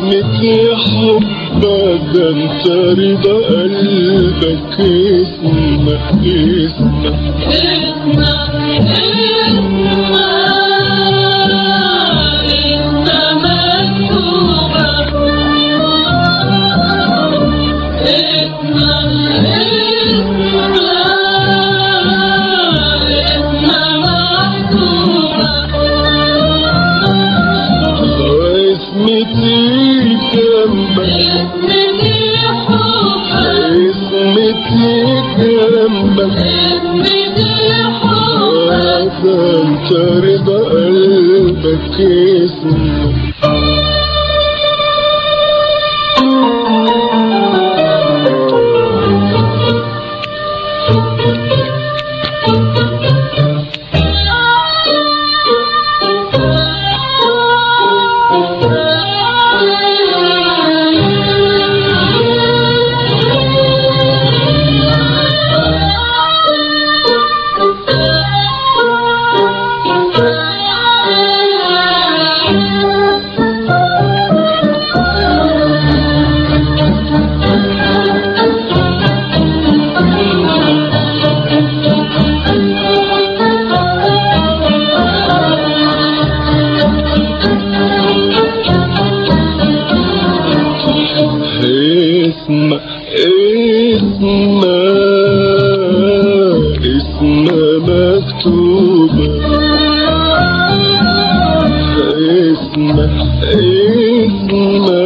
اسمتي حبك ده انت رضا قلبك اسمك اسمك اسمتي جنبك اسمتي جنبك ده انت رضا قلبك اسمك اسمع اسمع اسمع مكتوبة اسمع اسمع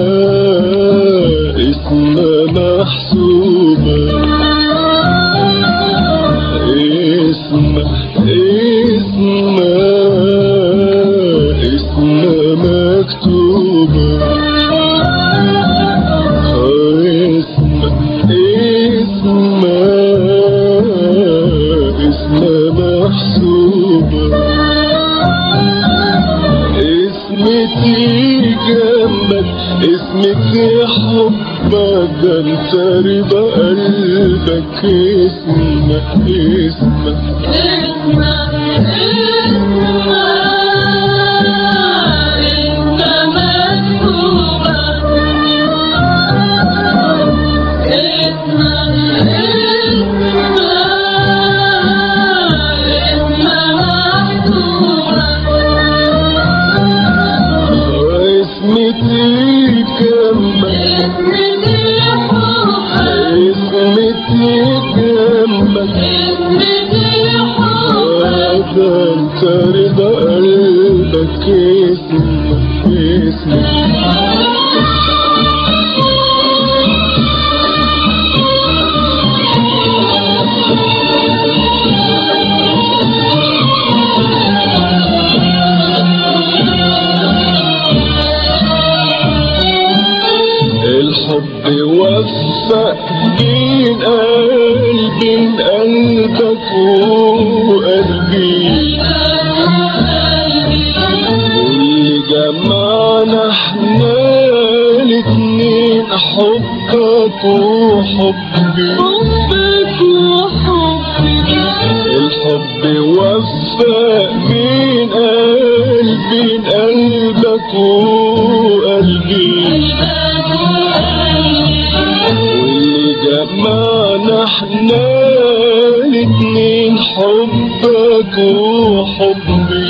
اسمع محسوبة اسمع اسمع اسمع مكتوبة اسمع اسمع اسمع محسوبة اسمتي جنبك اسمتي حبك ده انت رضا قلبك اسمك اسمك اسمتي جنبك اسمتي جنبك ده انت رضا قلبك اسمك اسمك الحب وفق بين قلبي بين قلبك وقلبي واللي جمعنا احنا الاتنين حبك وحبي الحب وفق بين قلبي بين قلبك وقلبي واللي جمعنا احنا الاتنين حبك وحبي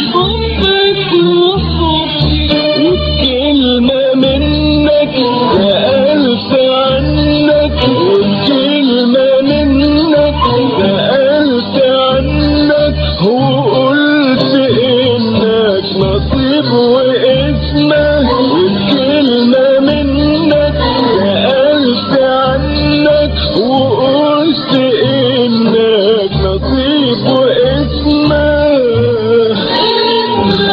وبكلمة منك سألت عنك وبكلمة منك سألت عنك وقلت إنك نصيب واسمك وبكلمة منك سألت عنك وقلت إنك نصيب واسمك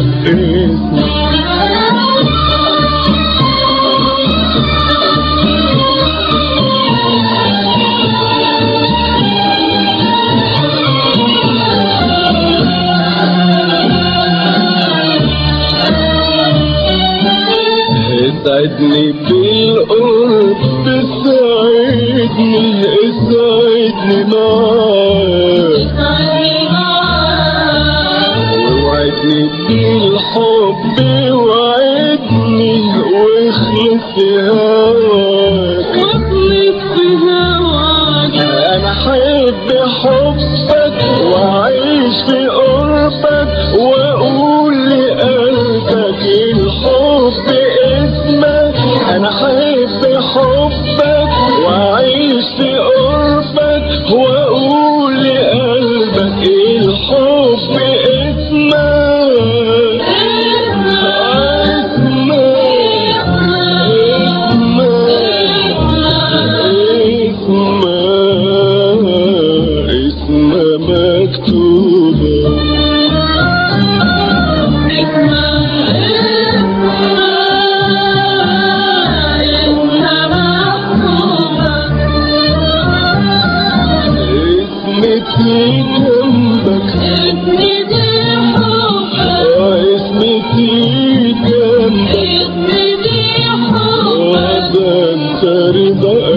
اسمك اسعدني بالقرب اسعدني اسعدني معاك وعدني بالحب وعدني واخلص هواك انا احب حبك واعيش في قربك واقول لقلبك الحب اسمك انا احب حبك واعيش في قربك واقول لقلبك الحب اسمك اسم مكتوبة اسمتي جنبك اه اسمتي جنبك وده انت رضا